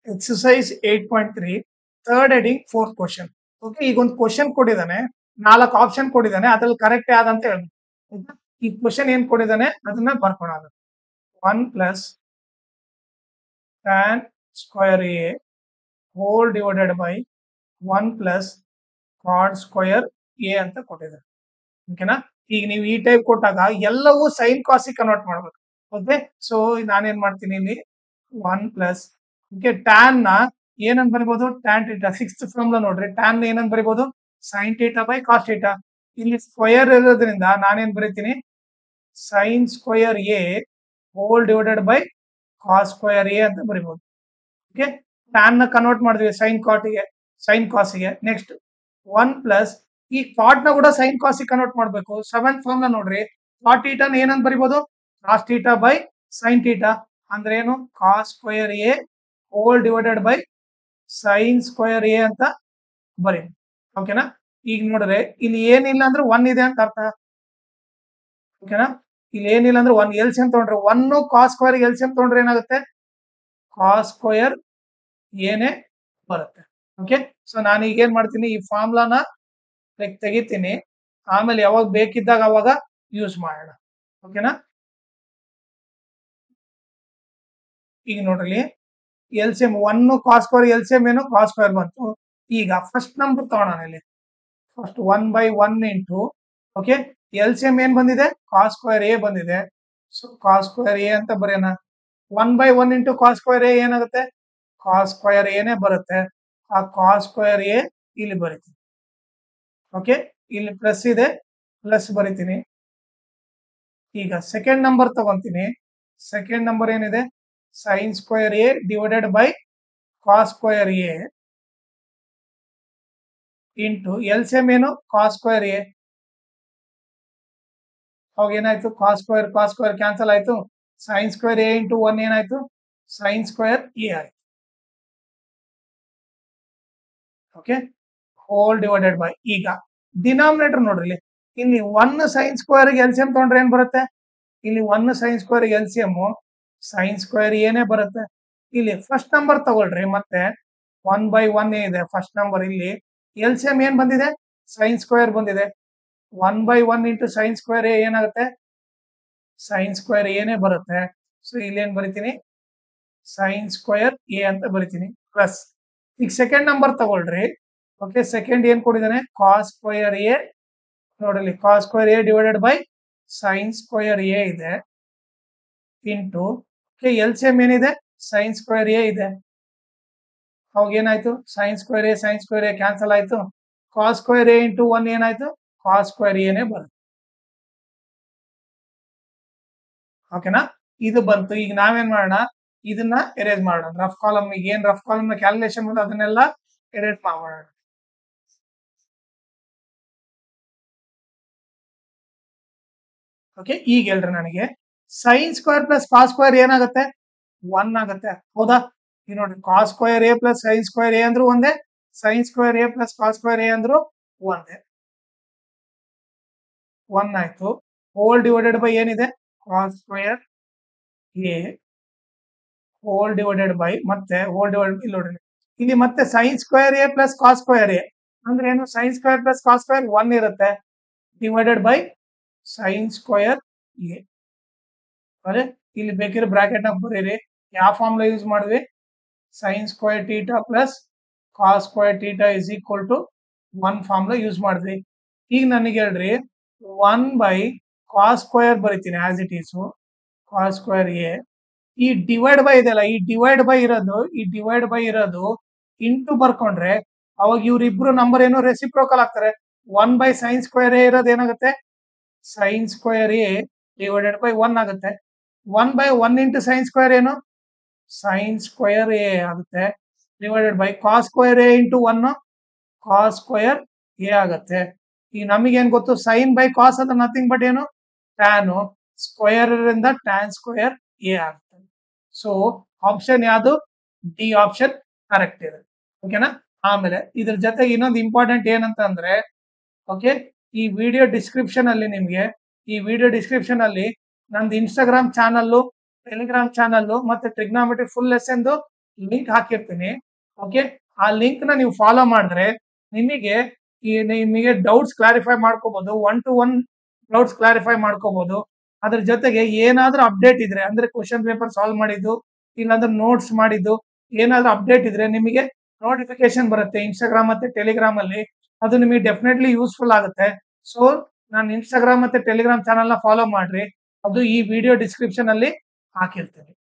Exercise eight point three third heading fourth question okay ಈಗ ಒಂದು question ಕೊಟ್ಟಿದ್ದಾನೆ ನಾಲ್ಕು ಆಪ್ಷನ್ ಕೊಟ್ಟಿದ್ದಾನೆ ಅದ್ರಲ್ಲಿ ಕರೆಕ್ಟ್ ಯಾವ್ದಂತ ಹೇಳ್ಬೇಕು ಆಯ್ತಾ? ಈ ಕ್ವಶನ್ ಏನ್ ಕೊಟ್ಟಿದ್ದಾನೆ ಅದನ್ನ ಬರ್ಕೊಳೋದು one plus tan square A whole divided by one plus cot square A ಅಂತ ಕೊಟ್ಟಿದ್ದಾರೆ ಓಕೆನಾ ಈಗ ನೀವು ಈ ಟೈಪ್ ಕೊಟ್ಟಾಗ ಎಲ್ಲವೂ ಸೈನ್ ಕಾಸಿ ಕನ್ವರ್ಟ್ ಮಾಡ್ಬೇಕು ಓಕೆ ಸೊ ನಾನೇನ್ ಮಾಡ್ತೀನಿ ಇಲ್ಲಿ ಒನ್ ಪ್ಲಸ್ ಓಕೆ ಟ್ಯಾನ್ ನ ಏನಂತ ಬರಿಬಹುದು ಟ್ಯಾನ್ ಟೀಟಾ ಸಿಕ್ಸ್ತ್ ಫಾರ್ಮ್ಲ ನೋಡ್ರಿ ಟ್ಯಾನ್ ಏನಂತ ಬರಿಬಹುದು sine theta by cos theta ಇಲ್ಲಿ ಸ್ಕ್ವಯರ್ ಇರೋದ್ರಿಂದ ನಾನೇನ್ ಬರೀತೀನಿ sine square A whole divided by cos square A ಅಂತ ಬರಿಬಹುದು ಓಕೆ ಟ್ಯಾನ್ ನ ಕನ್ವರ್ಟ್ ಮಾಡಿದ್ವಿ ಸೈನ್ ಕಾಟಿಗೆ ಸೈನ್ ಕಾಸಿಗೆ ನೆಕ್ಸ್ಟ್ ಒನ್ ಪ್ಲಸ್ ಈ ಕಾಟ್ ನ ಕೂಡ ಸೈನ್ ಕಾಸಿಗೆ ಕನ್ವರ್ಟ್ ಮಾಡಬೇಕು ಸೆವೆಂತ್ ಫಾರ್ಮ್ ನ ನೋಡ್ರಿ ಕಾಟ್ ಟೀಟಾನ ಏನಂತ ಬರಿಬಹುದು cos theta by sine theta ಅಂದ್ರೆ ಏನು cos square A whole divided by sine square A ಅಂತ ಬರೀ ಓಕೆನಾ ಈಗ ನೋಡ್ರೆ ಇಲ್ಲಿ ಏನಿಲ್ಲ ಅಂದ್ರೆ ಒನ್ ಇದೆ ಅಂತ ಅರ್ಥ ಓಕೆನಾ ಇಲ್ಲಿ ಏನಿಲ್ಲ ಅಂದ್ರೆ ಒನ್ ಎಲ್ಸಿಯಂ ತಗೊಂಡ್ರೆ ಒನ್ ಕಾಸ್ ಸ್ಕ್ವಯರ್ ಎಲ್ಸಿಯಂ ತಗೊಂಡ್ರೆ ಏನಾಗುತ್ತೆ ಕಾಸ್ ಸ್ಕ್ವಯರ್ ಏನೇ ಬರುತ್ತೆ ಓಕೆ ಸೊ ನಾನು ಈಗ ಏನ್ ಮಾಡ್ತೀನಿ ಈ ಫಾರ್ಮ್ಲಾನ ಲೈಕ್ ತೆಗಿತೀನಿ ಆಮೇಲೆ ಯಾವಾಗ ಬೇಕಿದ್ದಾಗ ಅವಾಗ ಯೂಸ್ ಮಾಡೋಣ ಓಕೆನಾ ಈಗ ನೋಡ್ರಿ L C M one cos square L C M ಏನು ಕಾಸ್ ಸ್ಕ್ವೇರ್ ಬಂತು ಈಗ ಫಸ್ಟ್ ನಂಬರ್ ತಗೋಣ ಇಲ್ಲಿ first one by one into okay L C M ಏನ್ ಬಂದಿದೆ ಕಾಸ್ ಸ್ಕ್ವೇರ್ ಎ ಬಂದಿದೆ ಸೊ ಕಾಸ್ ಸ್ಕ್ವೇರ್ ಎ ಅಂತ ಬರೆಯೋಣ one by one into cos square A ಏನಾಗುತ್ತೆ ಕಾಸ್ ಸ್ಕ್ವೇರ್ ಎನೇ ಬರುತ್ತೆ ಆ ಕಾಸ್ ಸ್ಕ್ವೇರ್ ಎ ಇಲ್ಲಿ ಬರೀತೀನಿ ಓಕೆ ಇಲ್ಲಿ ಪ್ಲಸ್ ಇದೆ ಪ್ಲಸ್ ಬರಿತೀನಿ ಈಗ ಸೆಕೆಂಡ್ ನಂಬರ್ ತಗೊಂತೀನಿ ಸೆಕೆಂಡ್ ನಂಬರ್ ಏನಿದೆ sine square A divided by cos square A into L C M ಏನು ಕಾಸ್ ಸ್ಕ್ವೇರ್ ಎ ಅವಾಗ ಏನಾಯ್ತು cos square cos square cancel ಆಯ್ತು sine square A into one ಏನಾಯ್ತು ಸೈನ್ ಸ್ಕ್ವೇರ್ ಎ ಆಯ್ತು okay whole divided by ಈಗ denominator ನೋಡ್ರಿ ಇಲ್ಲಿ ಇಲ್ಲಿ one sine square L C M ತಗೊಂಡ್ರೆ ಏನ್ ಬರುತ್ತೆ ಇಲ್ಲಿ one sine square L C M sign square ಏನೇ ಬರುತ್ತೆ ಇಲ್ಲಿ ಫಸ್ಟ್ ನಂಬರ್ ತಗೊಳ್ರಿ ಮತ್ತೆ ಒನ್ ಬೈ ಒನ್ ಇದೆ ಫಸ್ಟ್ ನಂಬರ್ ಇಲ್ಲಿ ಎಲ್ ಸಿ ಎಂ ಏನ್ ಬಂದಿದೆ ಸೈನ್ ಸ್ಕ್ವೇರ್ ಬಂದಿದೆ one by one into sine square ಏನಾಗುತ್ತೆ ಸೈನ್ ಸ್ಕ್ವೇರ್ ಏನೇ ಬರುತ್ತೆ ಸೊ ಇಲ್ಲಿ ಏನ್ ಬರಿತೀನಿ ಸೈನ್ ಸ್ಕ್ವೇರ್ ಎ ಅಂತ ಬರಿತೀನಿ ಪ್ಲಸ್ ಈಗ ಸೆಕೆಂಡ್ ನಂಬರ್ ತಗೊಳ್ರಿ ಓಕೆ ಸೆಕೆಂಡ್ ಏನ್ ಕೊಟ್ಟಿದ್ದಾನೆ ಕಾಸ್ ಸ್ಕ್ವೇರ್ ಎ ನೋಡಲಿ cos square A divided by sine square A ಇದೆ into okay L C M ಏನಿದೆ ಸೈನ್ ಸ್ಕ್ವೇರ್ ಎ ಇದೆ ಅವಾಗ ಏನಾಯ್ತು sine square A sine square A cancel ಆಯ್ತು cos square A into one ಏನಾಯ್ತು cos square ಎನೇ ಬರುತ್ತೆ ಓಕೆನಾ ಇದು ಬಂತು ಈಗ ನಾವೇನ್ ಮಾಡೋಣ ಇದನ್ನ ಎರೇಸ್ ಮಾಡೋಣ ರಫ್ ಕಾಲಮ್ ಈಗ ಏನ್ ರಫ್ ಕಾಲಮ್ ನ ಕ್ಯಾಲ್ಕುಲೇಷನ್ ಬಂದು ಅದನ್ನೆಲ್ಲ ಎರೇಸ್ ಮಾಡೋಣ ಓಕೆ ಈಗ ಹೇಳ್ರಿ ನನಗೆ sine square plus cos square ಏನಾಗುತ್ತೆ ಒನ್ ಆಗುತ್ತೆ ಹೌದಾ ಈಗ ನೋಡಿ cos square A plus sine square A ಅಂದ್ರೂ ಒಂದೇ sine square A plus cos square A ಅಂದ್ರೂ ಒಂದೇ ಒನ್ ಆಯ್ತು ಹೋಲ್ ಡಿವೈಡೆಡ್ ಬೈ ಏನಿದೆ cos square A whole divided by ಮತ್ತೆ ಹೋಲ್ ಡಿವೈಡ್ ಇಲ್ಲಿ ನೋಡ್ರಿ ಇಲ್ಲಿ ಮತ್ತೆ sine square A plus cos square A ಅಂದ್ರೆ ಏನು sine square plus cos square one ಇರುತ್ತೆ divided by sine square A ಅದೇ ಇಲ್ಲಿ ಬೇಕಿರೋ ಬ್ರಾಕೆಟ್ ನ ಬರೀರಿ ಯಾವ ಫಾರ್ಮ್ಲ ಯೂಸ್ ಮಾಡಿದ್ವಿ sine square theta plus cos square theta is equal to one formula use ಮಾಡಿದ್ವಿ ಈಗ ನನಗೆ ಹೇಳ್ರಿ ಒನ್ ಬೈ ಕಾಸ್ ಸ್ಕ್ವೇರ್ ಬರಿತೀನಿ as it is cos square A ಈ ಡಿವೈಡ್ ಬೈ ಇದೆಯಲ್ಲ ಈ ಡಿವೈಡ್ ಬೈ ಇರೋದು ಈ ಡಿವೈಡ್ ಬೈ ಇರೋದು ಇಂಟು ಬರ್ಕೊಂಡ್ರೆ ಅವಾಗ ಇವ್ರಿಬ್ರು ನಂಬರ್ ಏನು ರೆಸಿಪ್ರೋಕಲ್ ಆಗ್ತಾರೆ one by sine square A ಇರೋದು ಏನಾಗುತ್ತೆ sine square A divided by one ಆಗುತ್ತೆ one by one into sine square ಏನು ಸೈನ್ ಸ್ಕ್ವೇರ್ ಎ ಆಗುತ್ತೆ divided by cos square A into one cos square A ಆಗುತ್ತೆ ಈಗ ನಮಗೇನ್ ಗೊತ್ತು ಸೈನ್ ಬೈ ಕಾಸ್ ಅದು ನಥಿಂಗ್ ಬಟ್ ಏನು ಟ್ಯಾನು ಸ್ಕ್ವೇರ್ ಇಂದ ಟ್ಯಾನ್ ಸ್ಕ್ವೇರ್ ಎ ಆಗುತ್ತೆ ಸೊ ಆಪ್ಷನ್ ಯಾವುದು ಡಿ ಆಪ್ಷನ್ ಕರೆಕ್ಟ್ ಇದೆ ಓಕೆನಾ ಆಮೇಲೆ ಇದ್ರ ಜೊತೆಗೆ ಇನ್ನೊಂದು ಇಂಪಾರ್ಟೆಂಟ್ ಏನಂತ ಅಂದ್ರೆ ಓಕೆ ಈ ವಿಡಿಯೋ ಡಿಸ್ಕ್ರಿಪ್ಷನ್ ಅಲ್ಲಿ ನಿಮ್ಗೆ ಈ ವಿಡಿಯೋ ಡಿಸ್ಕ್ರಿಪ್ಷನ್ ಅಲ್ಲಿ ನಂದು ಇನ್ಸ್ಟಾಗ್ರಾಮ್ ಚಾನಲ್ಲು ಟೆಲಿಗ್ರಾಮ್ ಚಾನಲ್ಲು ಮತ್ತೆ ಟ್ರಿಗ್ನಾಮೆಟ್ರಿ ಫುಲ್ ಲೆಸನ್ದು ಲಿಂಕ್ ಹಾಕಿರ್ತೀನಿ ಓಕೆ ಆ ಲಿಂಕ್ ನ ನೀವು ಫಾಲೋ ಮಾಡಿದ್ರೆ ನಿಮಗೆ ಈ ನಿಮಗೆ ಡೌಟ್ಸ್ ಕ್ಲಾರಿಫೈ ಮಾಡ್ಕೋಬಹುದು one to one doubts clarify ಮಾಡ್ಕೋಬಹುದು ಅದ್ರ ಜೊತೆಗೆ ಏನಾದ್ರೂ ಅಪ್ಡೇಟ್ ಇದ್ರೆ ಅಂದ್ರೆ ಕ್ವಶನ್ ಪೇಪರ್ ಸಾಲ್ವ್ ಮಾಡಿದ್ದು ಇಲ್ಲಾಂದ್ರೆ ನೋಟ್ಸ್ ಮಾಡಿದ್ದು ಏನಾದ್ರೂ ಅಪ್ಡೇಟ್ ಇದ್ರೆ ನಿಮಗೆ ನೋಟಿಫಿಕೇಶನ್ ಬರುತ್ತೆ ಇನ್ಸ್ಟಾಗ್ರಾಮ್ ಮತ್ತೆ ಟೆಲಿಗ್ರಾಮ್ ಅಲ್ಲಿ ಅದು ನಿಮಗೆ ಡೆಫಿನೆಟ್ಲಿ ಯೂಸ್ಫುಲ್ ಆಗುತ್ತೆ ಸೊ ನಾನು ಇನ್ಸ್ಟಾಗ್ರಾಮ್ ಮತ್ತೆ ಟೆಲಿಗ್ರಾಮ್ ಚಾನಲ್ ನ ಫಾಲೋ ಮಾಡ್ರಿ ಅದು ಈ ವಿಡಿಯೋ ಡಿಸ್ಕ್ರಿಪ್ಷನ್ ಅಲ್ಲಿ ಹಾಕಿರ್ತೀನಿ